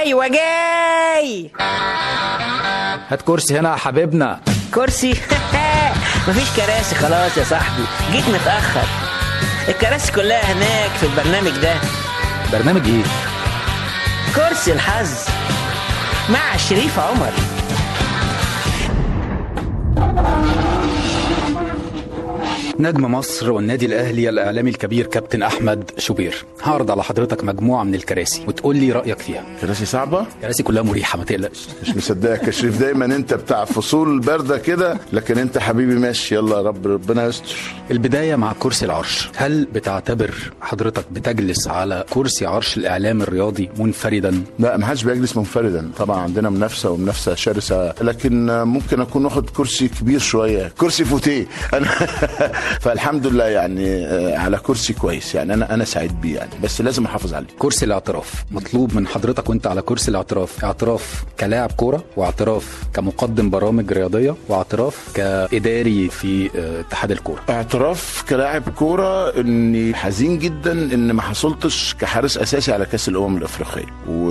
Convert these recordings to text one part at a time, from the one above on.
ايوه جاي هات كرسي هنا يا حبيبنا كرسي مفيش كراسي خلاص يا صاحبي جيت متاخر الكراسي كلها هناك في البرنامج ده برنامج ايه كرسي الحظ مع شريف عمر نجم مصر والنادي الاهلي الاعلامي الكبير كابتن احمد شوبير هعرض على حضرتك مجموعه من الكراسي وتقول لي رايك فيها كراسي صعبة الكراسي كلها مريحه ما تقلقش مش مصدقك يا شريف دايما انت بتاع فصول باردة كده لكن انت حبيبي ماشي يلا يا رب ربنا يستر البدايه مع كرسي العرش هل بتعتبر حضرتك بتجلس على كرسي عرش الاعلام الرياضي منفردا لا ما حدش بيجلس منفردا طبعا عندنا منافسه ومنافسه شرسه لكن ممكن اكون واخد كرسي كبير شويه كرسي فوتيه انا فالحمد لله يعني آه، على كرسي كويس يعني انا انا سعيد بيه يعني بس لازم احافظ عليه كرسي الاعتراف مطلوب من حضرتك وانت على كرسي الاعتراف اعتراف كلاعب كوره واعتراف كمقدم برامج رياضيه واعتراف كاداري في آه، اتحاد الكوره اعتراف كلاعب كوره اني حزين جدا ان ما حصلتش كحارس اساسي على كاس الامم الافريقيه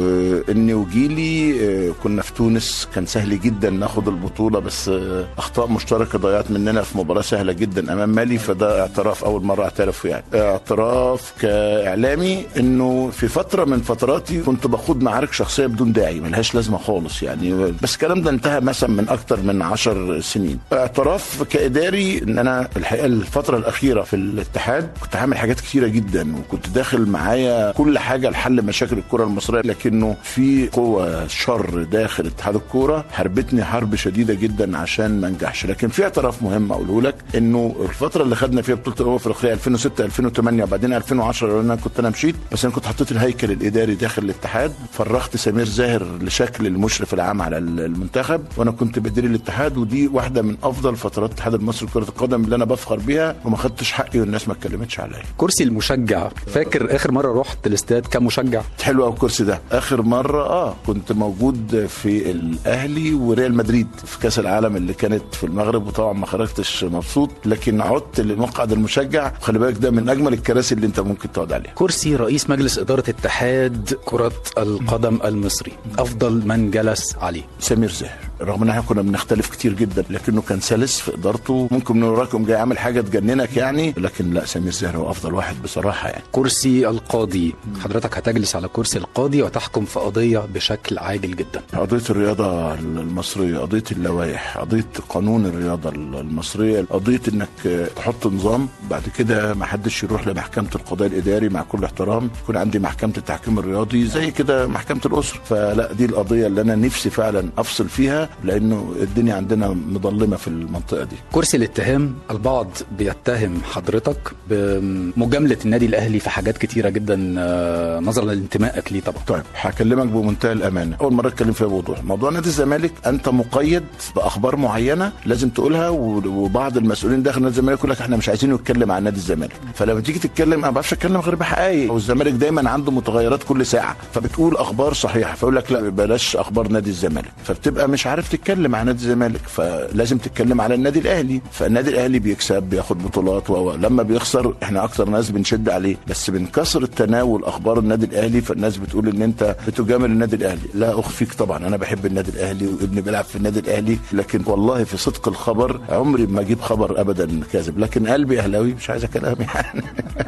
واني وجيلي آه، كنا في تونس كان سهل جدا ناخد البطوله بس آه، اخطاء مشتركه ضيعت مننا في مباراه سهله جدا امام مالي فده اعتراف اول مره اعترفه يعني اعتراف كاعلامي انه في فتره من فتراتي كنت بخوض معارك شخصيه بدون داعي ملهاش لازمه خالص يعني بس الكلام ده انتهى مثلا من اكتر من عشر سنين اعتراف كاداري ان انا الحقيقه الفتره الاخيره في الاتحاد كنت عامل حاجات كتيره جدا وكنت داخل معايا كل حاجه لحل مشاكل الكره المصريه لكنه في قوه شر داخل اتحاد الكوره حاربتني حرب شديده جدا عشان ما انجحش لكن في اعتراف مهم اقوله لك انه الفتره اللي خدنا فيها بطوله الامم الافريقيه 2006 2008 وبعدين 2010 لان انا كنت انا مشيت بس انا كنت حطيت الهيكل الاداري داخل الاتحاد فرغت سمير زاهر لشكل المشرف العام على المنتخب وانا كنت بدير الاتحاد ودي واحده من افضل فترات الاتحاد المصري لكره القدم اللي انا بفخر بيها وما خدتش حقي والناس ما اتكلمتش عليا كرسي المشجع فاكر اخر مره رحت الاستاد كمشجع حلو قوي الكرسي ده اخر مره اه كنت موجود في الاهلي وريال مدريد في كاس العالم اللي كانت في المغرب وطبعا ما خرجتش مبسوط لكن عدت لمقعد المشجع خلي بالك ده من اجمل الكراسي اللي انت ممكن تقعد عليها كرسي رئيس مجلس اداره اتحاد كره القدم المصري افضل من جلس عليه سمير زاهر رغم ان احنا كنا بنختلف كتير جدا لكنه كان سلس في ادارته ممكن من وراكم جاي عامل حاجه تجننك يعني لكن لا سمير زاهر هو افضل واحد بصراحه يعني كرسي القاضي حضرتك هتجلس على كرسي القاضي وتحكم في قضيه بشكل عاجل جدا قضية الرياضة المصرية قضية اللوائح قضية قانون الرياضة المصرية قضية انك تحط نظام بعد كده ما حدش يروح لمحكمة القضاء الاداري مع كل احترام يكون عندي محكمة التحكيم الرياضي زي كده محكمة الاسر فلا دي القضية اللي انا نفسي فعلا افصل فيها لانه الدنيا عندنا مظلمة في المنطقة دي كرسي الاتهام البعض بيتهم حضرتك بمجامله النادي الاهلي في حاجات كتيره جدا آه، نظرا لانتمائك ليه طبعا طيب هكلمك بمنتهى الامانه اول مره اتكلم فيها بوضوح موضوع نادي الزمالك انت مقيد باخبار معينه لازم تقولها و- وبعض المسؤولين داخل نادي الزمالك يقول لك احنا مش عايزين نتكلم عن نادي الزمالك فلما تيجي تتكلم انا ما بعرفش اتكلم غير بحقائق والزمالك دايما عنده متغيرات كل ساعه فبتقول اخبار صحيحه فيقول لك لا بلاش اخبار نادي الزمالك فبتبقى مش عارف تتكلم عن نادي الزمالك فلازم تتكلم على النادي الاهلي فالنادي الاهلي بيكسب بياخد بطولات و لما بيخسر احنا اكتر ناس بنشد عليه بس من كثره تناول اخبار النادي الاهلي فالناس بتقول ان انت بتجامل النادي الاهلي لا اخفيك طبعا انا بحب النادي الاهلي وابني بيلعب في النادي الاهلي لكن والله في صدق الخبر عمري ما اجيب خبر ابدا كاذب لكن قلبي اهلاوي مش عايز كلام يعني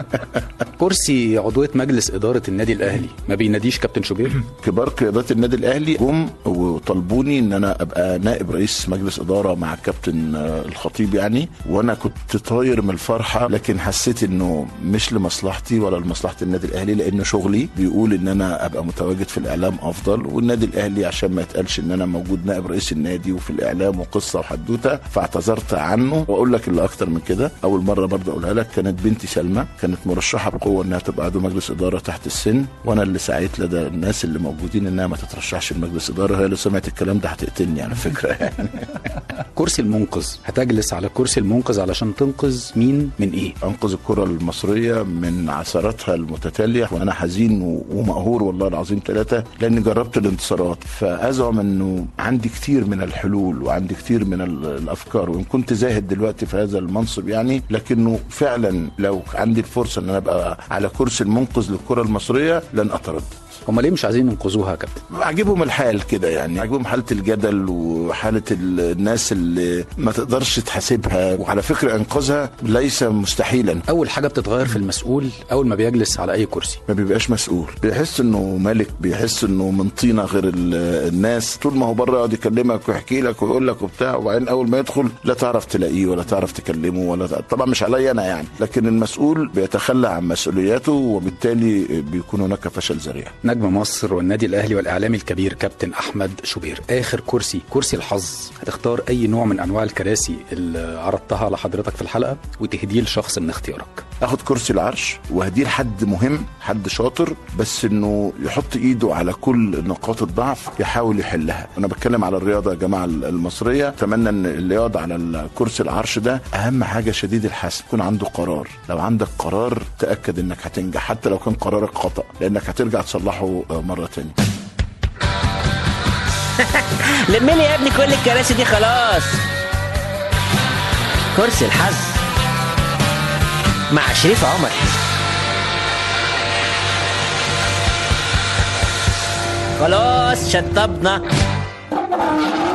كرسي عضويه مجلس اداره النادي الاهلي ما بيناديش كابتن شوبير كبار قيادات النادي الاهلي جم وطلبوني ان انا ابقى نائب رئيس مجلس اداره مع الكابتن آه، الخطيب يعني وانا كنت طاير من الفرحه لكن حسيت انه مش لمصلحتي ولا لمصلحه النادي الاهلي لانه شغلي بيقول ان انا ابقى متواجد في الاعلام افضل والنادي الاهلي عشان ما يتقالش ان انا موجود نائب رئيس النادي وفي الاعلام وقصه وحدوته فاعتذرت عنه واقول لك اللي اكتر من كده اول مره برضه اقولها لك كانت بنتي سلمى كانت مرشحه بقوه انها تبقى عضو مجلس اداره تحت السن وانا اللي سعيت لدى الناس اللي موجودين انها ما تترشحش لمجلس اداره هي لو سمعت الكلام ده هتقتلني على فكره يعني كرسي المنقذ هتجلس على كرسي المنقذ علشان تنقذ مين من ايه انقذ الكره المصريه من عثراتها المتتاليه وانا حزين و- ومقهور والله العظيم ثلاثه لاني جربت الانتصارات فازعم انه عندي كتير من الحلول وعندي كتير من ال- الافكار وان كنت زاهد دلوقتي في هذا المنصب يعني لكنه فعلا لو عندي الفرصه ان انا ابقى على كرسي المنقذ للكره المصريه لن اتردد هم ليه مش عايزين ينقذوها يا كابتن عاجبهم الحال كده يعني عاجبهم حاله الجدل وحاله ال- الناس اللي ما تقدرش تحاسبها وعلى فكره انقاذها ليس مستحيلا اول حاجه بتتغير في المسؤول اول ما بيجلس على اي كرسي ما بيبقاش مسؤول بيحس انه ملك بيحس انه من طينه غير ال- الناس طول ما هو بره يقعد يكلمك ويحكي لك ويقول لك وبتاع وبعدين اول ما يدخل لا تعرف تلاقيه ولا تعرف تكلمه ولا ت- طبعا مش عليا انا يعني لكن المسؤول بيتخلى عن مسؤولياته وبالتالي بيكون هناك فشل ذريع نجم مصر والنادي الاهلي والاعلامي الكبير كابتن احمد شوبير اخر كرسي كرسي الحظ هتختار اي نوع من انواع الكراسي اللي عرضتها على حضرتك في الحلقه وتهديه لشخص من اختيارك اخد كرسي العرش وهديه لحد مهم حد شاطر بس انه يحط ايده على كل نقاط الضعف يحاول يحلها انا بتكلم على الرياضه يا جماعه المصريه اتمنى ان اللي يقعد على الكرسي العرش ده اهم حاجه شديد الحسم يكون عنده قرار لو عندك قرار تاكد انك هتنجح حتى لو كان قرارك خطا لانك هترجع تصلحه مره تانية لم لي يا ابني كل الكراسي دي خلاص كرسي الحظ مع شريف عمر خلاص شطبنا